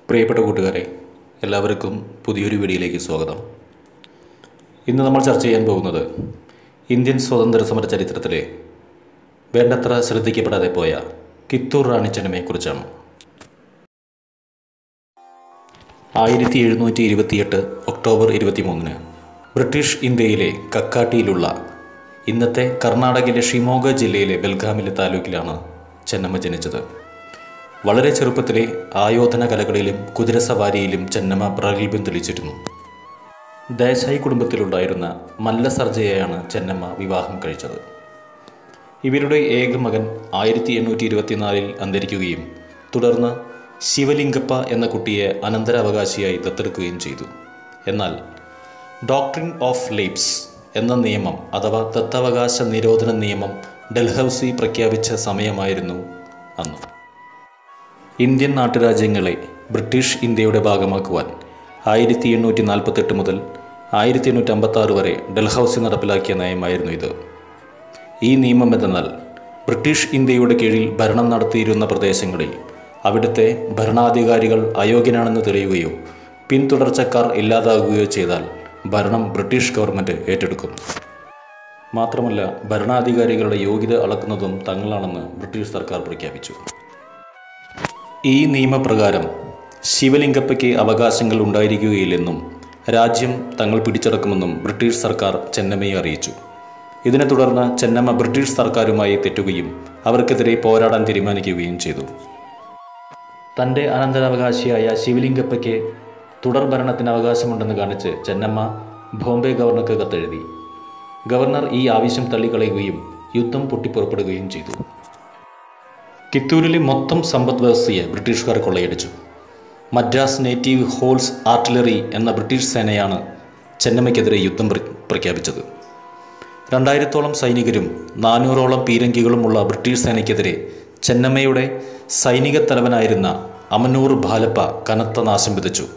പ്രിയപ്പെട്ട കൂട്ടുകാരെ എല്ലാവർക്കും പുതിയൊരു വീഡിയോയിലേക്ക് സ്വാഗതം ഇന്ന് നമ്മൾ ചർച്ച ചെയ്യാൻ പോകുന്നത് ഇന്ത്യൻ സ്വാതന്ത്ര്യ സമര ചരിത്രത്തിലെ വേണ്ടത്ര ശ്രദ്ധിക്കപ്പെടാതെ പോയ കിത്തൂർ റാണി ചെന്നമ്മയെക്കുറിച്ചാണ് ആയിരത്തി എഴുന്നൂറ്റി ഇരുപത്തിയെട്ട് ഒക്ടോബർ ഇരുപത്തിമൂന്നിന് ബ്രിട്ടീഷ് ഇന്ത്യയിലെ കക്കാട്ടിയിലുള്ള ഇന്നത്തെ കർണാടകയിലെ ഷിമോഗ ജില്ലയിലെ ബെൽഗാമിലെ താലൂക്കിലാണ് ചെന്നമ്മ ജനിച്ചത് വളരെ ചെറുപ്പത്തിലെ ആയോധന കലകളിലും കുതിരസവാരിയിലും ചെന്നമ്മ പ്രഗത്ഭം തെളിച്ചിരുന്നു ദേശായി കുടുംബത്തിലുണ്ടായിരുന്ന മല്ല സർജയെയാണ് ചെന്നമ്മ വിവാഹം കഴിച്ചത് ഇവരുടെ ഏക മകൻ ആയിരത്തി എണ്ണൂറ്റി ഇരുപത്തിനാലിൽ അന്തരിക്കുകയും തുടർന്ന് ശിവലിംഗപ്പ എന്ന കുട്ടിയെ അനന്തരാവകാശിയായി ദത്തെടുക്കുകയും ചെയ്തു എന്നാൽ ഡോക്ട്രിൻ ഓഫ് ലേബ്സ് എന്ന നിയമം അഥവാ ദത്തവകാശ നിരോധന നിയമം ഡൽഹൌസി പ്രഖ്യാപിച്ച സമയമായിരുന്നു അന്ന് ഇന്ത്യൻ നാട്ടുരാജ്യങ്ങളെ ബ്രിട്ടീഷ് ഇന്ത്യയുടെ ഭാഗമാക്കുവാൻ ആയിരത്തി എണ്ണൂറ്റി നാൽപ്പത്തെട്ട് മുതൽ ആയിരത്തി എണ്ണൂറ്റി അമ്പത്തി ആറ് വരെ ഡൽഹൌസി നടപ്പിലാക്കിയ നയമായിരുന്നു ഇത് ഈ നിയമം എന്തെന്നാൽ ബ്രിട്ടീഷ് ഇന്ത്യയുടെ കീഴിൽ ഭരണം നടത്തിയിരുന്ന പ്രദേശങ്ങളിൽ അവിടുത്തെ ഭരണാധികാരികൾ അയോഗ്യനാണെന്ന് തെളിയുകയോ പിന്തുടർച്ചക്കാർ ഇല്ലാതാകുകയോ ചെയ്താൽ ഭരണം ബ്രിട്ടീഷ് ഗവൺമെൻറ് ഏറ്റെടുക്കും മാത്രമല്ല ഭരണാധികാരികളുടെ യോഗ്യത അളക്കുന്നതും തങ്ങളാണെന്ന് ബ്രിട്ടീഷ് സർക്കാർ പ്രഖ്യാപിച്ചു ഈ നിയമപ്രകാരം ശിവലിംഗപ്പയ്ക്ക് അവകാശങ്ങൾ ഉണ്ടായിരിക്കുകയില്ലെന്നും രാജ്യം തങ്ങൾ പിടിച്ചടക്കുമെന്നും ബ്രിട്ടീഷ് സർക്കാർ ചെന്നമ്മയെ അറിയിച്ചു ഇതിനെ തുടർന്ന് ചെന്നമ്മ ബ്രിട്ടീഷ് സർക്കാരുമായി തെറ്റുകയും അവർക്കെതിരെ പോരാടാൻ തീരുമാനിക്കുകയും ചെയ്തു തൻ്റെ അനന്തരാവകാശിയായ ശിവലിംഗപ്പയ്ക്ക് തുടർ ഭരണത്തിന് അവകാശമുണ്ടെന്ന് കാണിച്ച് ചെന്നമ്മ ബോംബെ ഗവർണർക്ക് കത്തെഴുതി ഗവർണർ ഈ ആവശ്യം തള്ളിക്കളയുകയും യുദ്ധം പൊട്ടിപ്പുറപ്പെടുകയും ചെയ്തു കിത്തൂരിലെ മൊത്തം സമ്പദ് വ്യവസ്ഥയെ ബ്രിട്ടീഷുകാർ കൊള്ളയടിച്ചു മദ്രാസ് നേറ്റീവ് ഹോൾസ് ആർട്ടിലറി എന്ന ബ്രിട്ടീഷ് സേനയാണ് ചെന്നമ്മയ്ക്കെതിരെ യുദ്ധം പ്ര- പ്രഖ്യാപിച്ചത് രണ്ടായിരത്തോളം സൈനികരും നാനൂറോളം പീരങ്കികളുമുള്ള ബ്രിട്ടീഷ് സേനയ്ക്കെതിരെ ചെന്നമ്മയുടെ സൈനിക തലവനായിരുന്ന അമനൂർ ഭാലപ്പ കനത്ത നാശം വിതച്ചു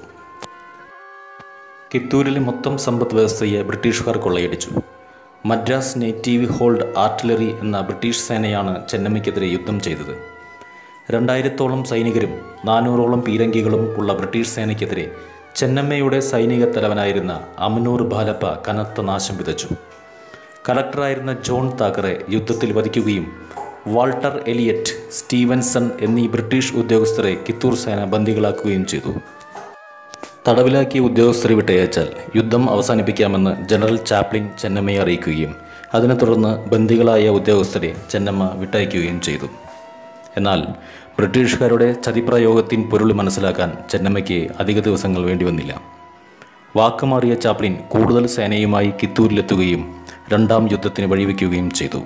കിത്തൂരിലെ മൊത്തം സമ്പദ് വ്യവസ്ഥയെ ബ്രിട്ടീഷുകാർ കൊള്ളയടിച്ചു മദ്രാസ് നേറ്റീവ് ഹോൾഡ് ആർട്ടിലറി എന്ന ബ്രിട്ടീഷ് സേനയാണ് ചെന്നമ്മയ്ക്കെതിരെ യുദ്ധം ചെയ്തത് രണ്ടായിരത്തോളം സൈനികരും നാനൂറോളം പീരങ്കികളും ഉള്ള ബ്രിട്ടീഷ് സേനയ്ക്കെതിരെ ചെന്നമ്മയുടെ സൈനിക തലവനായിരുന്ന അമനൂർ ഭാലപ്പ കനത്ത നാശം വിതച്ചു കളക്ടറായിരുന്ന ജോൺ താക്കറെ യുദ്ധത്തിൽ വധിക്കുകയും വാൾട്ടർ എലിയറ്റ് സ്റ്റീവൻസൺ എന്നീ ബ്രിട്ടീഷ് ഉദ്യോഗസ്ഥരെ കിത്തൂർ സേന ബന്ദികളാക്കുകയും ചെയ്തു തടവിലാക്കിയ ഉദ്യോഗസ്ഥരെ വിട്ടയച്ചാൽ യുദ്ധം അവസാനിപ്പിക്കാമെന്ന് ജനറൽ ചാപ്ലിൻ ചെന്നമ്മയെ അറിയിക്കുകയും അതിനെ തുടർന്ന് ബന്ദികളായ ഉദ്യോഗസ്ഥരെ ചെന്നമ്മ വിട്ടയക്കുകയും ചെയ്തു എന്നാൽ ബ്രിട്ടീഷുകാരുടെ ചതിപ്രയോഗത്തിൻ പൊരുൾ മനസ്സിലാക്കാൻ ചെന്നമ്മയ്ക്ക് അധിക ദിവസങ്ങൾ വേണ്ടി വന്നില്ല വാക്കുമാറിയ ചാപ്ലിൻ കൂടുതൽ സേനയുമായി കിത്തൂരിലെത്തുകയും രണ്ടാം യുദ്ധത്തിന് വഴിവെക്കുകയും ചെയ്തു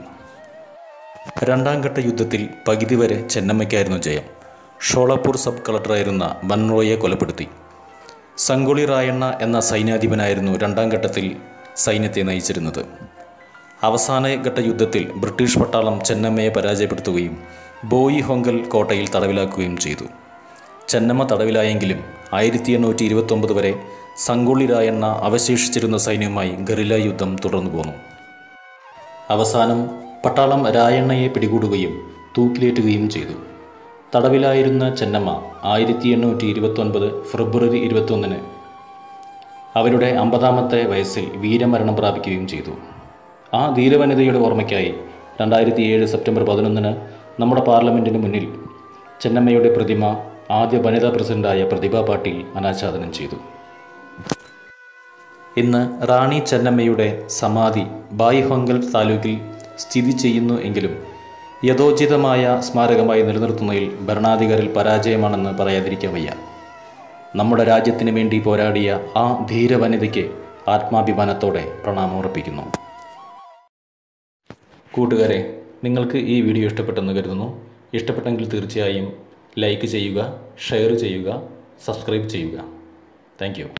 രണ്ടാം ഘട്ട യുദ്ധത്തിൽ പകുതി വരെ ചെന്നമ്മയ്ക്കായിരുന്നു ജയം ഷോളാപ്പൂർ സബ് കളക്ടറായിരുന്ന ബൻറോയെ കൊലപ്പെടുത്തി സംഗൊളി റായണ്ണ എന്ന സൈന്യാധിപനായിരുന്നു രണ്ടാം ഘട്ടത്തിൽ സൈന്യത്തെ നയിച്ചിരുന്നത് അവസാന ഘട്ട യുദ്ധത്തിൽ ബ്രിട്ടീഷ് പട്ടാളം ചെന്നമ്മയെ പരാജയപ്പെടുത്തുകയും ബോയി ഹൊങ്കൽ കോട്ടയിൽ തടവിലാക്കുകയും ചെയ്തു ചെന്നമ്മ തടവിലായെങ്കിലും ആയിരത്തി എണ്ണൂറ്റി ഇരുപത്തൊമ്പത് വരെ സംഗൊളി രായണ്ണ അവശേഷിച്ചിരുന്ന സൈന്യവുമായി ഗറില്ല യുദ്ധം തുടർന്നു പോന്നു അവസാനം പട്ടാളം രായണ്ണയെ പിടികൂടുകയും തൂക്കിലേറ്റുകയും ചെയ്തു തടവിലായിരുന്ന ചെന്നമ്മ ആയിരത്തി എണ്ണൂറ്റി ഇരുപത്തൊൻപത് ഫെബ്രുവരി ഇരുപത്തൊന്നിന് അവരുടെ അമ്പതാമത്തെ വയസ്സിൽ വീരമരണം പ്രാപിക്കുകയും ചെയ്തു ആ ധീരവനിതയുടെ ഓർമ്മയ്ക്കായി രണ്ടായിരത്തി ഏഴ് സെപ്റ്റംബർ പതിനൊന്നിന് നമ്മുടെ പാർലമെൻറ്റിന് മുന്നിൽ ചെന്നമ്മയുടെ പ്രതിമ ആദ്യ വനിതാ പ്രസിഡന്റായ പ്രതിഭ പാട്ടീൽ അനാച്ഛാദനം ചെയ്തു ഇന്ന് റാണി ചെന്നമ്മയുടെ സമാധി ബായ്ഹൊങ്കൽ താലൂക്കിൽ സ്ഥിതി ചെയ്യുന്നു എങ്കിലും യഥോചിതമായ സ്മാരകമായി നിലനിർത്തുന്നതിൽ ഭരണാധികാരിൽ പരാജയമാണെന്ന് പറയാതിരിക്കാൻ വയ്യ നമ്മുടെ രാജ്യത്തിന് വേണ്ടി പോരാടിയ ആ ധീരവനിതയ്ക്ക് ആത്മാഭിമാനത്തോടെ പ്രണാമമർപ്പിക്കുന്നു കൂട്ടുകാരെ നിങ്ങൾക്ക് ഈ വീഡിയോ ഇഷ്ടപ്പെട്ടെന്ന് കരുതുന്നു ഇഷ്ടപ്പെട്ടെങ്കിൽ തീർച്ചയായും ലൈക്ക് ചെയ്യുക ഷെയർ ചെയ്യുക സബ്സ്ക്രൈബ് ചെയ്യുക താങ്ക്